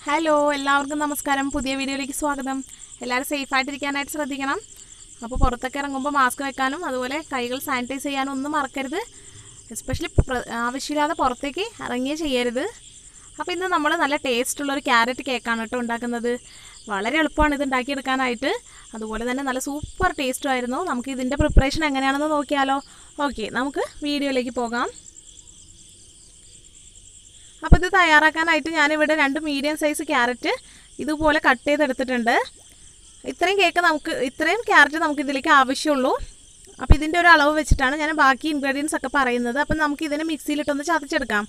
hello എല്ലാവർക്കും നമസ്കാരം പുതിയ വീഡിയോയിലേക്ക് സ്വാഗതം എല്ലാവരും സേഫായിട്ടിരിക്കാനായിട്ട് ശ്രദ്ധിക്കണം അപ്പോൾ പുറത്തൊക്കെ ഇറങ്ങുമ്പോൾ മാസ്ക് വെക്കാനും അതുപോലെ കൈകൾ സാനിറ്റൈസ് ചെയ്യാനും ഒന്നും മറക്കരുത് എസ്പെഷ്യലി ആവശ്യമില്ലാതെ പുറത്തേക്ക് ഇറങ്ങിയേ ചെയ്യരുത് അപ്പോൾ ഇന്ന് നമ്മൾ നല്ല ടേസ്റ്റുള്ള ഒരു ക്യാരറ്റ് കേക്കാണ് കേട്ടോ ഉണ്ടാക്കുന്നത് വളരെ എളുപ്പമാണ് ഇത് ഉണ്ടാക്കിയെടുക്കാനായിട്ട് അതുപോലെ തന്നെ നല്ല സൂപ്പർ ടേസ്റ്റും ആയിരുന്നു നമുക്ക് ഇതിൻ്റെ പ്രിപ്പറേഷൻ എങ്ങനെയാണെന്ന് നോക്കിയാലോ ഓക്കെ നമുക്ക് വീഡിയോയിലേക്ക് പോകാം അപ്പോൾ ഇത് തയ്യാറാക്കാനായിട്ട് ഞാനിവിടെ രണ്ട് മീഡിയം സൈസ് ക്യാരറ്റ് ഇതുപോലെ കട്ട് ചെയ്തെടുത്തിട്ടുണ്ട് ഇത്രയും കേക്ക് നമുക്ക് ഇത്രയും ക്യാരറ്റ് നമുക്ക് ഇതിലേക്ക് ആവശ്യമുള്ളൂ അപ്പോൾ ഇതിൻ്റെ ഒരു അളവ് വെച്ചിട്ടാണ് ഞാൻ ബാക്കി ഇൻഗ്രീഡിയൻസ് ഒക്കെ പറയുന്നത് അപ്പം നമുക്ക് ഇതിനെ മിക്സിയിലിട്ടൊന്ന് ചതച്ചെടുക്കാം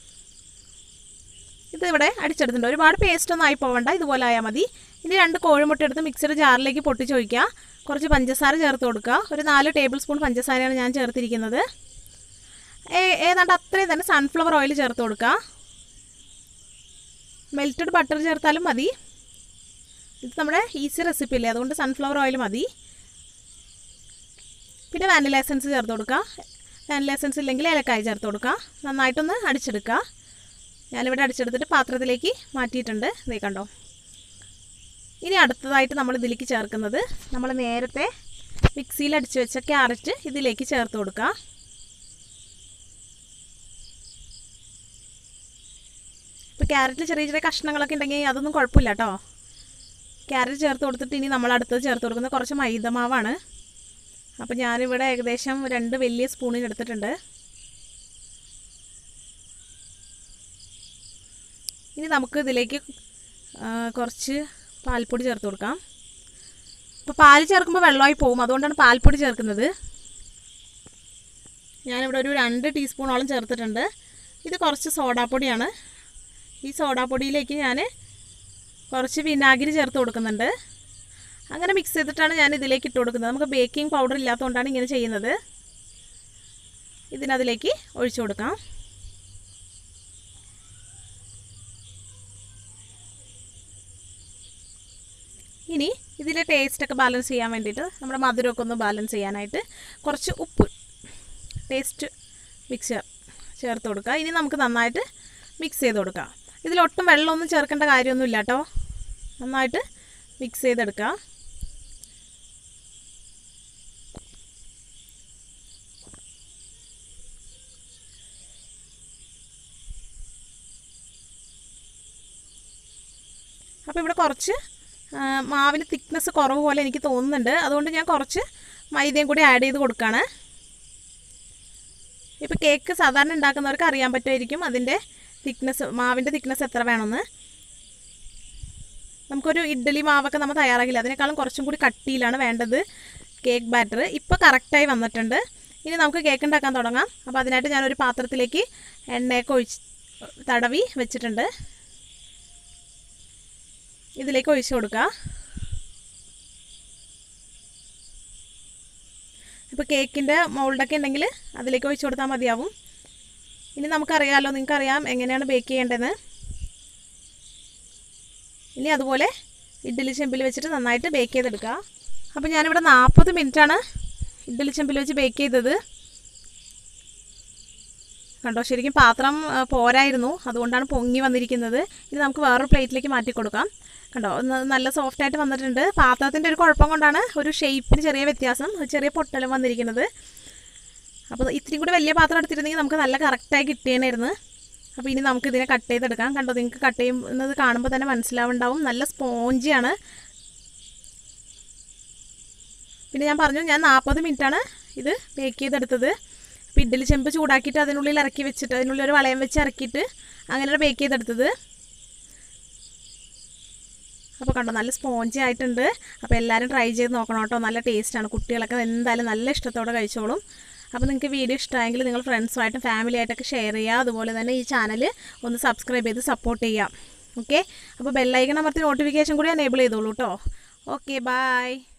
ഇത് ഇവിടെ അടിച്ചെടുത്തിട്ടുണ്ട് ഒരുപാട് പേസ്റ്റ് ഒന്നും ആയി പോവണ്ട ഇതുപോലെ ആയാൽ മതി ഇനി രണ്ട് കോഴിമുട്ട എടുത്ത് മിക്സിയുടെ ജാറിലേക്ക് പൊട്ടിച്ച് ഒഴിക്കുക കുറച്ച് പഞ്ചസാര ചേർത്ത് കൊടുക്കുക ഒരു നാല് ടേബിൾ സ്പൂൺ പഞ്ചസാരയാണ് ഞാൻ ചേർത്തിരിക്കുന്നത് ഏ- ഏതാണ്ട് അത്രയും തന്നെ സൺഫ്ലവർ ഓയിൽ ചേർത്ത് കൊടുക്കുക മെൽറ്റഡ് ബട്ടർ ചേർത്താലും മതി ഇത് നമ്മുടെ ഈസി റെസിപ്പി അല്ലേ അതുകൊണ്ട് സൺഫ്ലവർ ഓയിൽ മതി പിന്നെ വാനില എസൻസ് ചേർത്ത് കൊടുക്കുക വാനില എസൻസ് ഇല്ലെങ്കിൽ ഏലക്കായ ചേർത്ത് കൊടുക്കുക നന്നായിട്ടൊന്ന് അടിച്ചെടുക്കുക ഞാനിവിടെ അടിച്ചെടുത്തിട്ട് പാത്രത്തിലേക്ക് മാറ്റിയിട്ടുണ്ട് ഇതേ കണ്ടോ ഇനി അടുത്തതായിട്ട് നമ്മൾ ഇതിലേക്ക് ചേർക്കുന്നത് നമ്മൾ നേരത്തെ മിക്സിയിൽ അടിച്ച് വെച്ച ക്യാരറ്റ് ഇതിലേക്ക് ചേർത്ത് കൊടുക്കുക ഇപ്പോൾ ക്യാരറ്റിൽ ചെറിയ ചെറിയ കഷ്ണങ്ങളൊക്കെ ഉണ്ടെങ്കിൽ അതൊന്നും കുഴപ്പമില്ല കേട്ടോ ക്യാരറ്റ് ചേർത്ത് കൊടുത്തിട്ട് ഇനി നമ്മൾ അടുത്തത് ചേർത്ത് കൊടുക്കുന്നത് കുറച്ച് മൈദമാവാണ് അപ്പോൾ ഞാനിവിടെ ഏകദേശം രണ്ട് വലിയ സ്പൂണിന് എടുത്തിട്ടുണ്ട് ഇനി നമുക്ക് ഇതിലേക്ക് ആ, കുറച്ച് പാൽപ്പൊടി ചേർത്ത് കൊടുക്കാം അപ്പോൾ പാൽ ചേർക്കുമ്പോൾ വെള്ളമായി പോകും അതുകൊണ്ടാണ് പാൽപ്പൊടി ചേർക്കുന്നത് ഞാനിവിടെ ഒരു രണ്ട് ടീസ്പൂണോളം ചേർത്തിട്ടുണ്ട് ഇത് കുറച്ച് സോഡാപ്പൊടിയാണ് ഈ സോഡാപ്പൊടിയിലേക്ക് ഞാൻ കുറച്ച് വിനാഗിരി ചേർത്ത് കൊടുക്കുന്നുണ്ട് അങ്ങനെ മിക്സ് ചെയ്തിട്ടാണ് ഞാൻ ഇതിലേക്ക് ഇട്ട് കൊടുക്കുന്നത് നമുക്ക് ബേക്കിംഗ് പൗഡർ ഇല്ലാത്തതുകൊണ്ടാണ് ഇങ്ങനെ ചെയ്യുന്നത് ഇതിനതിലേക്ക് ഒഴിച്ചു കൊടുക്കാം ഇനി ഇതിലെ ടേസ്റ്റൊക്കെ ബാലൻസ് ചെയ്യാൻ വേണ്ടിയിട്ട് നമ്മുടെ മധുരമൊക്കെ ഒന്ന് ബാലൻസ് ചെയ്യാനായിട്ട് കുറച്ച് ഉപ്പ് ടേസ്റ്റ് മിക്സർ ചേർത്ത് കൊടുക്കുക ഇനി നമുക്ക് നന്നായിട്ട് മിക്സ് ചെയ്ത് കൊടുക്കാം ഇതിലൊട്ടും വെള്ളമൊന്നും ചേർക്കേണ്ട കാര്യമൊന്നുമില്ല കേട്ടോ നന്നായിട്ട് മിക്സ് ചെയ്തെടുക്കുക അപ്പോൾ ഇവിടെ കുറച്ച് ആ, മാവിന് തിക്നെസ് കുറവ് പോലെ എനിക്ക് തോന്നുന്നുണ്ട് അതുകൊണ്ട് ഞാൻ കുറച്ച് മൈദയും കൂടി ആഡ് ചെയ്ത് കൊടുക്കുകയാണ് ഇപ്പോൾ കേക്ക് സാധാരണ ഉണ്ടാക്കുന്നവർക്ക് അറിയാൻ പറ്റുമായിരിക്കും അതിൻ്റെ തിക്നെസ് മാവിൻ്റെ തിക്നെസ് എത്ര വേണമെന്ന് നമുക്കൊരു ഇഡ്ഡലി മാവൊക്കെ നമ്മൾ തയ്യാറാക്കില്ല അതിനേക്കാളും കുറച്ചും കൂടി കട്ടിയിലാണ് വേണ്ടത് കേക്ക് ബാറ്റർ ഇപ്പോൾ കറക്റ്റായി വന്നിട്ടുണ്ട് ഇനി നമുക്ക് കേക്ക് ഉണ്ടാക്കാൻ തുടങ്ങാം അപ്പോൾ അതിനായിട്ട് ഞാനൊരു പാത്രത്തിലേക്ക് എണ്ണയൊക്കെ ഒഴിച്ച് തടവി വെച്ചിട്ടുണ്ട് ഇതിലേക്ക് ഒഴിച്ചു കൊടുക്കുക ഇപ്പോൾ കേക്കിൻ്റെ മൗൾഡൊക്കെ ഉണ്ടെങ്കിൽ അതിലേക്ക് ഒഴിച്ചു കൊടുത്താൽ മതിയാവും ഇനി നമുക്കറിയാമല്ലോ നിങ്ങൾക്കറിയാം എങ്ങനെയാണ് ബേക്ക് ചെയ്യേണ്ടതെന്ന് ഇനി അതുപോലെ ഇഡ്ഡലി ചെമ്പിൽ വെച്ചിട്ട് നന്നായിട്ട് ബേക്ക് ചെയ്തെടുക്കുക അപ്പോൾ ഞാനിവിടെ നാൽപ്പത് മിനിറ്റാണ് ഇഡ്ഡലി ചെമ്പിൽ വെച്ച് ബേക്ക് ചെയ്തത് കണ്ടോ ശരിക്കും പാത്രം ആ, പോരായിരുന്നു അതുകൊണ്ടാണ് പൊങ്ങി വന്നിരിക്കുന്നത് ഇനി നമുക്ക് വേറൊരു പ്ലേറ്റിലേക്ക് മാറ്റി കൊടുക്കാം കണ്ടോ ഒന്ന് നല്ല സോഫ്റ്റ് ആയിട്ട് വന്നിട്ടുണ്ട് പാത്രത്തിൻ്റെ ഒരു കുഴപ്പം കൊണ്ടാണ് ഒരു ഷേപ്പിന് ചെറിയ വ്യത്യാസം ഒരു ചെറിയ പൊട്ടലും വന്നിരിക്കുന്നത് അപ്പോൾ ഇത്തിരി കൂടി വലിയ പാത്രം എടുത്തിരുന്നെങ്കിൽ നമുക്ക് നല്ല കറക്റ്റായി കിട്ടിയേനായിരുന്നു അപ്പോൾ ഇനി നമുക്ക് ഇതിനെ കട്ട് ചെയ്തെടുക്കാം കണ്ടോ നിങ്ങൾക്ക് കട്ട് ചെയ്യുന്നത് കാണുമ്പോൾ തന്നെ മനസ്സിലാവുണ്ടാവും നല്ല സ്പോഞ്ചിയാണ് പിന്നെ ഞാൻ പറഞ്ഞു ഞാൻ നാൽപ്പത് മിനിറ്റാണ് ഇത് ബേക്ക് ചെയ്തെടുത്തത് അപ്പോൾ ഇഡ്ഡലി ചെമ്പ് ചൂടാക്കിയിട്ട് അതിനുള്ളിൽ ഇറക്കി വെച്ചിട്ട് അതിനുള്ളിൽ ഒരു വളയം വെച്ച് ഇറക്കിയിട്ട് അങ്ങനെയാണ് ബേക്ക് ചെയ്തെടുത്തത് അപ്പോൾ കണ്ടോ നല്ല സ്പോഞ്ചി ആയിട്ടുണ്ട് അപ്പോൾ എല്ലാവരും ട്രൈ ചെയ്ത് നോക്കണം കേട്ടോ നല്ല ടേസ്റ്റാണ് കുട്ടികളൊക്കെ എന്തായാലും നല്ല ഇഷ്ടത്തോടെ കഴിച്ചോളും അപ്പോൾ നിങ്ങൾക്ക് വീഡിയോ ഇഷ്ടമായെങ്കിൽ നിങ്ങൾ ഫ്രണ്ട്സുമായിട്ടും ഫാമിലി ആയിട്ടൊക്കെ ഷെയർ ചെയ്യുക അതുപോലെ തന്നെ ഈ ചാനൽ ഒന്ന് സബ്സ്ക്രൈബ് ചെയ്ത് സപ്പോർട്ട് ചെയ്യാം ഓക്കെ അപ്പോൾ ബെല്ലൈക്കൺ അമർത്തി നോട്ടിഫിക്കേഷൻ കൂടി എനേബിൾ ചെയ്തോളൂ കേട്ടോ ഓക്കെ ബായ്